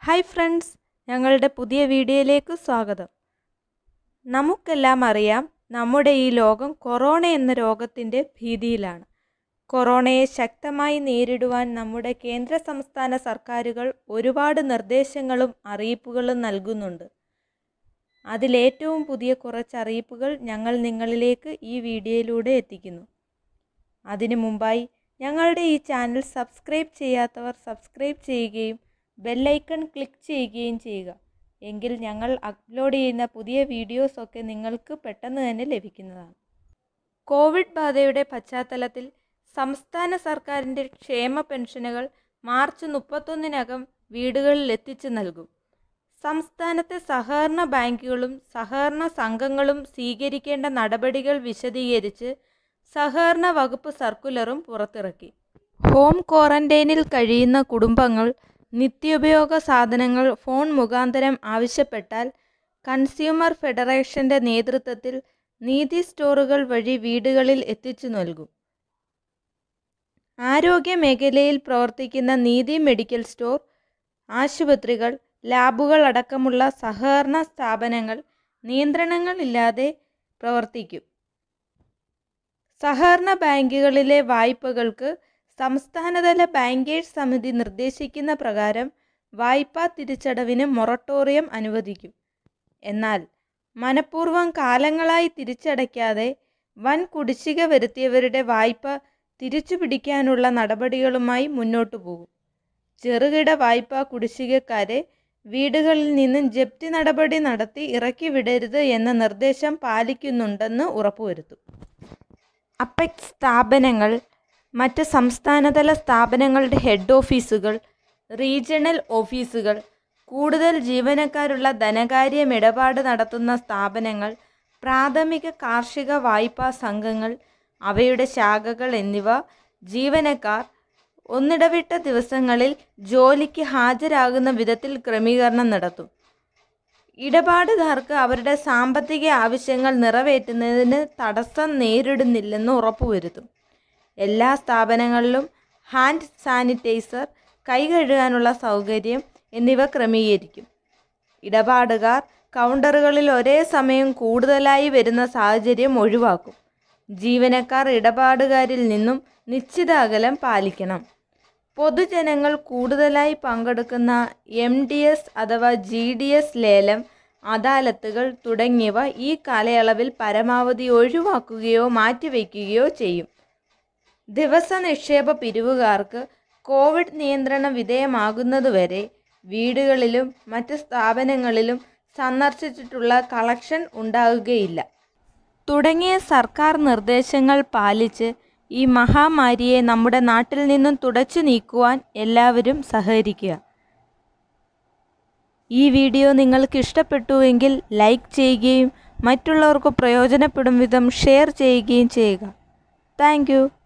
hi friends ഞങ്ങളുടെ പുതിയ വീഡിയോയിലേക്ക് സ്വാഗതം നമുക്കെല്ലാം അറിയാം നമ്മുടെ ഈ ലോകം കൊറോണ എന്ന രോഗത്തിൻ്റെ ഭീതിയിലാണ് കൊറോണയെ ശക്തമായി നേരിടുവാൻ നമ്മുടെ കേന്ദ്ര സംസ്ഥാന സർക്കാരുകൾ ഒരുപാട് നിർദ്ദേശങ്ങളും അറിയിപ്പുകളും നൽകുന്നുണ്ട് അതിലേറ്റവും പുതിയ കുറച്ച് അറിയിപ്പുകൾ ഞങ്ങൾ നിങ്ങളിലേക്ക് ഈ വീഡിയോയിലൂടെ എത്തിക്കുന്നു അതിനു മുമ്പായി ഞങ്ങളുടെ ഈ ചാനൽ സബ്സ്ക്രൈബ് ചെയ്യാത്തവർ സബ്സ്ക്രൈബ് ചെയ്യുകയും ബെല്ലൈക്കൺ ക്ലിക്ക് ചെയ്യുകയും ചെയ്യുക എങ്കിൽ ഞങ്ങൾ അപ്ലോഡ് ചെയ്യുന്ന പുതിയ വീഡിയോസൊക്കെ നിങ്ങൾക്ക് പെട്ടെന്ന് തന്നെ ലഭിക്കുന്നതാണ് കോവിഡ് ബാധയുടെ പശ്ചാത്തലത്തിൽ സംസ്ഥാന സർക്കാരിൻ്റെ ക്ഷേമ പെൻഷനുകൾ മാർച്ച് മുപ്പത്തൊന്നിനകം വീടുകളിൽ എത്തിച്ചു നൽകും സംസ്ഥാനത്തെ സഹകരണ ബാങ്കുകളും സഹകരണ സംഘങ്ങളും സ്വീകരിക്കേണ്ട നടപടികൾ വിശദീകരിച്ച് സഹകരണ വകുപ്പ് സർക്കുലറും പുറത്തിറക്കി ഹോം ക്വാറന്റൈനിൽ കഴിയുന്ന കുടുംബങ്ങൾ നിത്യോപയോഗ സാധനങ്ങൾ ഫോൺ മുഖാന്തരം ആവശ്യപ്പെട്ടാൽ കൺസ്യൂമർ ഫെഡറേഷന്റെ നേതൃത്വത്തിൽ നീതി സ്റ്റോറുകൾ വഴി വീടുകളിൽ എത്തിച്ചു നൽകും ആരോഗ്യ മേഖലയിൽ പ്രവർത്തിക്കുന്ന നീതി മെഡിക്കൽ സ്റ്റോർ ആശുപത്രികൾ ലാബുകൾ അടക്കമുള്ള സഹകരണ സ്ഥാപനങ്ങൾ നിയന്ത്രണങ്ങളില്ലാതെ പ്രവർത്തിക്കും സഹകരണ ബാങ്കുകളിലെ വായ്പകൾക്ക് സംസ്ഥാനതല ബാങ്കേഴ്സ് സമിതി നിർദ്ദേശിക്കുന്ന പ്രകാരം വായ്പാ തിരിച്ചടവിന് മൊറട്ടോറിയം അനുവദിക്കും എന്നാൽ മനഃപൂർവ്വം കാലങ്ങളായി തിരിച്ചടയ്ക്കാതെ വൻ കുടിശ്ശിക വരുത്തിയവരുടെ വായ്പ തിരിച്ചുപിടിക്കാനുള്ള നടപടികളുമായി മുന്നോട്ടു പോകും ചെറുകിട വായ്പാ കുടിശ്ശികക്കാരെ വീടുകളിൽ നിന്നും ജപ്തി നടപടി നടത്തി ഇറക്കി വിടരുത് എന്ന നിർദ്ദേശം പാലിക്കുന്നുണ്ടെന്ന് ഉറപ്പുവരുത്തും അപ്പെക്സ് സ്ഥാപനങ്ങൾ മറ്റ് സംസ്ഥാനതല സ്ഥാപനങ്ങളുടെ ഹെഡ് ഓഫീസുകൾ റീജിയണൽ ഓഫീസുകൾ കൂടുതൽ ജീവനക്കാരുള്ള ധനകാര്യം ഇടപാട് നടത്തുന്ന സ്ഥാപനങ്ങൾ പ്രാഥമിക കാർഷിക വായ്പാ സംഘങ്ങൾ അവയുടെ ശാഖകൾ എന്നിവ ജീവനക്കാർ ഒന്നിടവിട്ട ദിവസങ്ങളിൽ ജോലിക്ക് ഹാജരാകുന്ന വിധത്തിൽ ക്രമീകരണം നടത്തും ഇടപാടുകാർക്ക് അവരുടെ സാമ്പത്തിക ആവശ്യങ്ങൾ നിറവേറ്റുന്നതിന് തടസ്സം നേരിടുന്നില്ലെന്ന് ഉറപ്പുവരുത്തും എല്ലാ സ്ഥാപനങ്ങളിലും ഹാൻഡ് സാനിറ്റൈസർ കൈ കഴുകാനുള്ള സൗകര്യം എന്നിവ ക്രമീകരിക്കും ഇടപാടുകാർ കൗണ്ടറുകളിൽ ഒരേ സമയം കൂടുതലായി വരുന്ന സാഹചര്യം ഒഴിവാക്കും ജീവനക്കാർ ഇടപാടുകാരിൽ നിന്നും നിശ്ചിത അകലം പാലിക്കണം പൊതുജനങ്ങൾ കൂടുതലായി പങ്കെടുക്കുന്ന എം ഡി എസ് അഥവാ ജി ഡി എസ് ലേലം അദാലത്തുകൾ തുടങ്ങിയവ ഈ കാലയളവിൽ പരമാവധി ഒഴിവാക്കുകയോ മാറ്റിവെക്കുകയോ ചെയ്യും ദിവസ നിക്ഷേപ പിരിവുകാർക്ക് കോവിഡ് നിയന്ത്രണ വിധേയമാകുന്നതുവരെ വീടുകളിലും മറ്റ് സ്ഥാപനങ്ങളിലും സന്ദർശിച്ചിട്ടുള്ള കളക്ഷൻ ഉണ്ടാകുകയില്ല തുടങ്ങിയ സർക്കാർ നിർദ്ദേശങ്ങൾ പാലിച്ച് ഈ മഹാമാരിയെ നമ്മുടെ നാട്ടിൽ നിന്നും തുടച്ചു നീക്കുവാൻ എല്ലാവരും സഹകരിക്കുക ഈ വീഡിയോ നിങ്ങൾക്ക് ഇഷ്ടപ്പെട്ടുവെങ്കിൽ ലൈക്ക് ചെയ്യുകയും മറ്റുള്ളവർക്ക് പ്രയോജനപ്പെടും വിധം ഷെയർ ചെയ്യുകയും ചെയ്യുക താങ്ക്